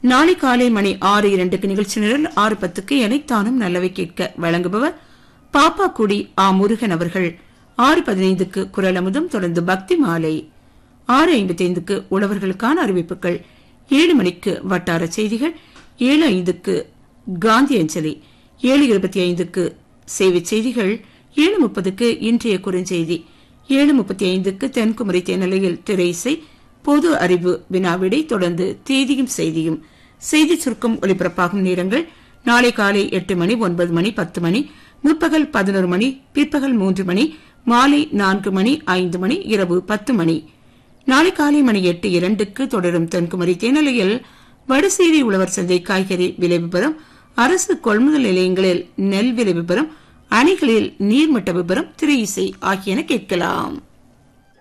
நாளை காலை மணி ஆறு இரண்டுக்கு நிகழ்ச்சி நிரல் ஆறு பத்துக்கு எனைத்தானும் நல்லவை கேட்க வழங்குபவர் பாப்பாக்குடி ஆ முருகன் அவர்கள் ஆறு பதினைந்துக்கு குரல் அமுதம் தொடர்ந்து பக்தி மாலை ஆறு ஐம்பத்தைந்துக்கு உழவர்களுக்கான அறிவிப்புகள் ஏழு மணிக்கு வட்டார செய்திகள் ஏழு ஐந்துக்கு காந்தி அஞ்சலி ஏழு இருபத்தி ஐந்துக்கு சேவை செய்திகள் ஏழு முப்பதுக்கு இன்றைய குறுஞ்செய்தி ஏழு முப்பத்தி ஐந்துக்கு தென்குமரி தேனலையில் திரை இசை பொது அறிவு வினாவிடை தொடர்ந்து தேதியும் செய்தியும் செய்தி சுருக்கம் ஒலிபரப்பாகும் நேரங்கள் நாளை காலை எட்டு மணி ஒன்பது மணி பத்து மணி முற்பகல் பதினோரு மணி பிற்பகல் மூன்று மணி மாலை நான்கு மணி ஐந்து மணி இரவு பத்து மணி நாளை காலை மணி எட்டு இரண்டுக்கு தொடரும் தென்குமரி தேனலையில் வடசேரி உழவர் சந்தை காய்கறி விலை விபரம் அரசு கொள்முதல் நிலையங்களில் நெல் விலை விபரம் அணைகளில் நீர்மட்ட விபரம் திரை இசை ஆகியன கேட்கலாம்